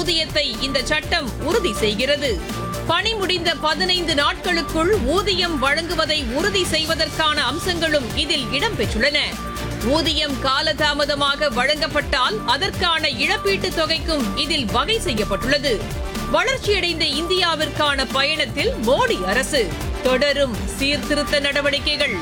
ஊதியத்தை இந்த சட்டம் உறுதி செய்கிறது பணி முடிந்த பதினைந்து நாட்களுக்குள் ஊதியம் வழங்குவதை உறுதி செய்வதற்கான அம்சங்களும் இதில் இடம்பெற்றுள்ளன ஊதியம் காலதாமதமாக வழங்கப்பட்டால் அதற்கான இழப்பீட்டுத் தொகைக்கும் இதில் வகை செய்யப்பட்டுள்ளது வளர்ச்சியடைந்த இந்தியாவிற்கான பயணத்தில் மோடி அரசு தொடரும் சீர்திருத்த நடவடிக்கைகள்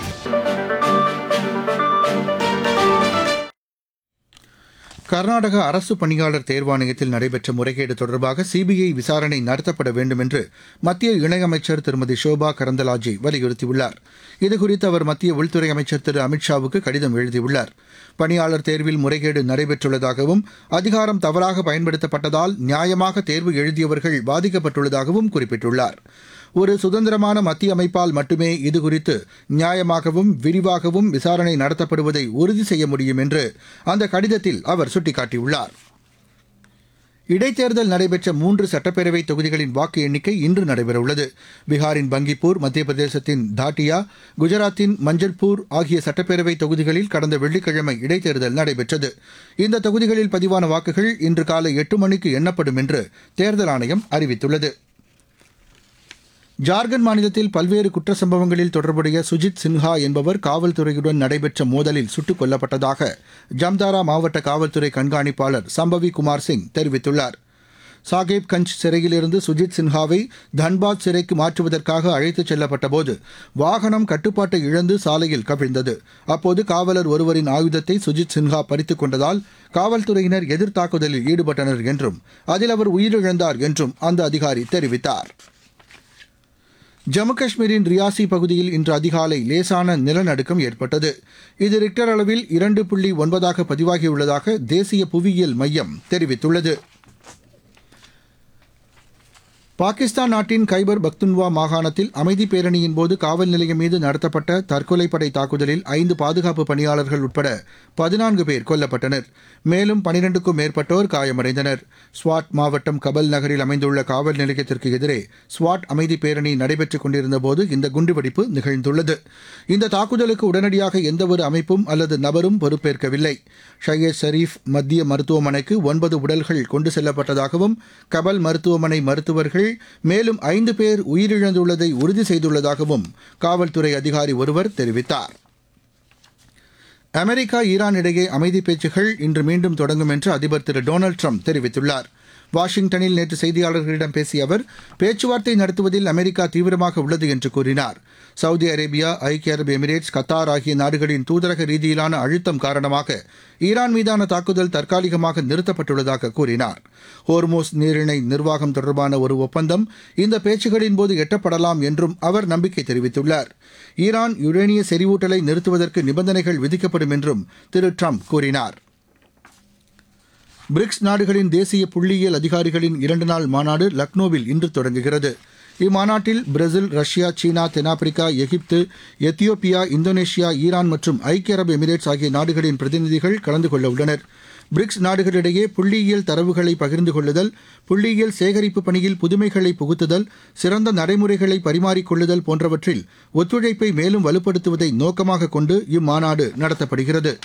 கர்நாடக அரசு பணியாளர் தேர்வாணையத்தில் நடைபெற்ற முறைகேடு தொடர்பாக சிபிஐ விசாரணை நடத்தப்பட வேண்டும் என்று மத்திய இணையமைச்சர் திருமதி ஷோபா கரந்தலாஜே வலியுறுத்தியுள்ளார் இதுகுறித்து அவர் மத்திய உள்துறை அமைச்சர் திரு அமித்ஷாவுக்கு கடிதம் எழுதியுள்ளார் பணியாளர் தேர்வில் முறைகேடு நடைபெற்றுள்ளதாகவும் அதிகாரம் தவறாக பயன்படுத்தப்பட்டதால் நியாயமாக தேர்வு எழுதியவர்கள் பாதிக்கப்பட்டுள்ளதாகவும் குறிப்பிட்டுள்ளார் ஒரு சுதந்திரமான மத்திய அமைப்பால் மட்டுமே இதுகுறித்து நியாயமாகவும் விரிவாகவும் விசாரணை நடத்தப்படுவதை உறுதி செய்ய முடியும் என்று அந்த கடிதத்தில் அவர் சுட்டிக்காட்டியுள்ளார் இடைத்தேர்தல் நடைபெற்ற மூன்று சட்டப்பேரவை தொகுதிகளின் வாக்கு எண்ணிக்கை இன்று நடைபெறவுள்ளது பீகாரின் பங்கிப்பூர் மத்திய பிரதேசத்தின் தாட்டியா குஜராத்தின் மஞ்சள்பூர் ஆகிய சட்டப்பேரவை தொகுதிகளில் கடந்த வெள்ளிக்கிழமை இடைத்தேர்தல் நடைபெற்றது இந்த தொகுதிகளில் பதிவான வாக்குகள் இன்று காலை எட்டு மணிக்கு எண்ணப்படும் என்று தேர்தல் ஆணையம் அறிவித்துள்ளது ஜார்க்கண்ட் மாநிலத்தில் பல்வேறு குற்ற சம்பவங்களில் தொடர்புடைய சுஜித் சின்ஹா என்பவர் காவல்துறையுடன் நடைபெற்ற மோதலில் சுட்டுக் கொல்லப்பட்டதாக ஜம்தாரா மாவட்ட காவல்துறை கண்காணிப்பாளர் சம்பவி குமார் சிங் தெரிவித்துள்ளார் சாகேப் கஞ்ச் சிறையிலிருந்து சுஜித் சின்ஹாவை தன்பாத் சிறைக்கு மாற்றுவதற்காக அழைத்துச் செல்லப்பட்டபோது வாகனம் கட்டுப்பாட்டை இழந்து சாலையில் கவிழ்ந்தது அப்போது காவலர் ஒருவரின் ஆயுதத்தை சுஜித் சின்ஹா பறித்துக் கொண்டதால் காவல்துறையினர் எதிர் தாக்குதலில் ஈடுபட்டனர் என்றும் அதில் அவர் உயிரிழந்தார் என்றும் அந்த அதிகாரி தெரிவித்தார் ஜம்மு காஷ்மீரின் ரியாசி பகுதியில் இன்று அதிகாலை லேசான நிலநடுக்கம் ஏற்பட்டது இது ரிக்டர் அளவில் இரண்டு புள்ளி ஒன்பதாக பதிவாகியுள்ளதாக தேசிய புவியியல் மையம் தெரிவித்துள்ளது பாகிஸ்தான் நாட்டின் கைபர் பக்துன்வா மாகாணத்தில் அமைதி பேரணியின் போது காவல் நிலையம் மீது நடத்தப்பட்ட தற்கொலைப்படை தாக்குதலில் ஐந்து பாதுகாப்பு பணியாளர்கள் உட்பட பதினான்கு பேர் கொல்லப்பட்டனர் மேலும் பனிரெண்டுக்கும் மேற்பட்டோர் காயமடைந்தனர் ஸ்வாட் மாவட்டம் கபல் நகரில் அமைந்துள்ள காவல் நிலையத்திற்கு எதிரே ஸ்வாட் அமைதி பேரணி நடைபெற்றுக் கொண்டிருந்தபோது இந்த குண்டுவெடிப்பு நிகழ்ந்துள்ளது இந்த தாக்குதலுக்கு உடனடியாக எந்தவொரு அமைப்பும் அல்லது நபரும் பொறுப்பேற்கவில்லை ஷையத் ஷரீஃப் மத்திய மருத்துவமனைக்கு ஒன்பது உடல்கள் கொண்டு செல்லப்பட்டதாகவும் கபல் மருத்துவமனை மருத்துவர்கள் மேலும் ஐந்து பேர் உயிரிழந்துள்ளதை உறுதி செய்துள்ளதாகவும் காவல்துறை அதிகாரி ஒருவர் தெரிவித்தார் அமெரிக்கா ஈரான் இடையே அமைதி பேச்சுகள் இன்று மீண்டும் தொடங்கும் என்று அதிபர் திரு டொனால்டு ட்ரம்ப் தெரிவித்துள்ளார் வாஷிங்டனில் நேற்று செய்தியாளர்களிடம் பேசிய அவர் பேச்சுவார்த்தை நடத்துவதில் அமெரிக்கா தீவிரமாக உள்ளது என்று கூறினார் சவுதி அரேபியா ஐக்கிய அரபு எமிரேட்ஸ் கத்தார் ஆகிய நாடுகளின் தூதரக ரீதியிலான அழுத்தம் காரணமாக ஈரான் மீதான தாக்குதல் தற்காலிகமாக நிறுத்தப்பட்டுள்ளதாக கூறினார் ஹோர்மோஸ் நீரிணை நிர்வாகம் தொடர்பான ஒரு ஒப்பந்தம் இந்த பேச்சுகளின் போது எட்டப்படலாம் என்றும் அவர் நம்பிக்கை தெரிவித்துள்ளார் ஈரான் யுரேனிய செறிவூட்டலை நிறுத்துவதற்கு நிபந்தனைகள் விதிக்கப்படும் என்றும் திரு ட்ரம்ப் கூறினார் பிரிக்ஸ் நாடுகளின் தேசிய புள்ளியியல் அதிகாரிகளின் இரண்டு நாள் மாநாடு லக்னோவில் இன்று தொடங்குகிறது இம்மாநாட்டில் பிரேசில் ரஷ்யா சீனா தென்னாப்பிரிக்கா எகிப்து எத்தியோப்பியா இந்தோனேஷியா ஈரான் மற்றும் ஐக்கிய அரபு எமிரேட்ஸ் ஆகிய நாடுகளின் பிரதிநிதிகள் கலந்து கொள்ள உள்ளனர் பிரிக்ஸ் நாடுகளிடையே புள்ளியியல் தரவுகளை பகிர்ந்து கொள்ளுதல் புள்ளியியல் சேகரிப்பு பணியில் புதுமைகளை புகுத்துதல் சிறந்த நடைமுறைகளை பரிமாறிக்கொள்ளுதல் போன்றவற்றில் ஒத்துழைப்பை மேலும் வலுப்படுத்துவதை நோக்கமாக கொண்டு இம்மாநாடு நடத்தப்படுகிறது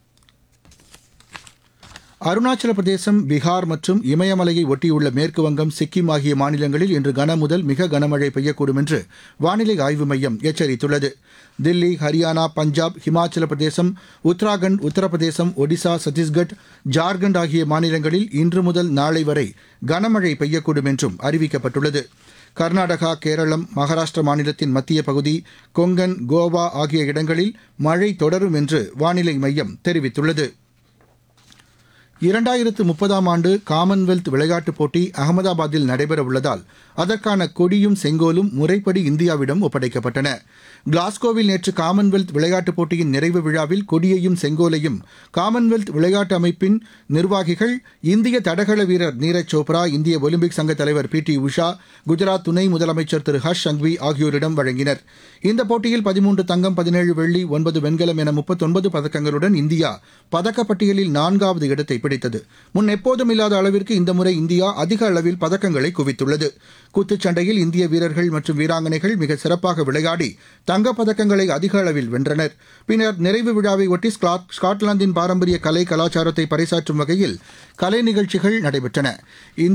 அருணாச்சல பிரதேசம் பீகார் மற்றும் இமயமலையை ஒட்டியுள்ள மேற்கு வங்கம் சிக்கிம் ஆகிய மாநிலங்களில் இன்று கன முதல் மிக கனமழை பெய்யக்கூடும் என்று வானிலை ஆய்வு மையம் எச்சரித்துள்ளது தில்லி ஹரியானா பஞ்சாப் ஹிமாச்சல பிரதேசம் உத்தராகண்ட் உத்தரப்பிரதேசம் ஒடிசா சத்தீஸ்கட் ஜார்க்கண்ட் ஆகிய மாநிலங்களில் இன்று முதல் நாளை வரை கனமழை பெய்யக்கூடும் என்றும் அறிவிக்கப்பட்டுள்ளது கர்நாடகா கேரளம் மகாராஷ்டிர மாநிலத்தின் மத்திய பகுதி கொங்கன் கோவா ஆகிய இடங்களில் மழை தொடரும் என்று வானிலை மையம் தெரிவித்துள்ளது இரண்டாயிரத்து முப்பதாம் ஆண்டு காமன்வெல்த் விளையாட்டுப் போட்டி அகமதாபாத்தில் நடைபெற உள்ளதால் அதற்கான கொடியும் செங்கோலும் முறைப்படி இந்தியாவிடம் ஒப்படைக்கப்பட்டன கிளாஸ்கோவில் நேற்று காமன்வெல்த் விளையாட்டுப் போட்டியின் நிறைவு விழாவில் கொடியையும் செங்கோலையும் காமன்வெல்த் விளையாட்டு அமைப்பின் நிர்வாகிகள் இந்திய தடகள வீரர் நீரஜ் சோப்ரா இந்திய ஒலிம்பிக் சங்க தலைவர் பி டி உஷா குஜராத் துணை முதலமைச்சர் திரு ஹர்ஷ் சங்வி ஆகியோரிடம் வழங்கினர் இந்த போட்டியில் பதிமூன்று தங்கம் பதினேழு வெள்ளி ஒன்பது வெண்கலம் என முப்பத்தொன்பது பதக்கங்களுடன் இந்தியா பதக்கப்பட்டியலில் நான்காவது இடத்தை பிடித்தது முன் எப்போதும் இல்லாத அளவிற்கு இந்த முறை இந்தியா அதிக அளவில் பதக்கங்களை குவித்துள்ளது குத்துச்சண்டையில் இந்திய வீரர்கள் மற்றும் வீராங்கனைகள் மிக சிறப்பாக விளையாடி தங்கப் பதக்கங்களை அதிக அளவில் வென்றனர் பின்னர் நிறைவு விழாவை ஒட்டி ஸ்காட்- ஸ்காட்லாந்தின் பாரம்பரிய கலை கலாச்சாரத்தை பறைசாற்றும் வகையில் கலை நிகழ்ச்சிகள் நடைபெற்றன இந்த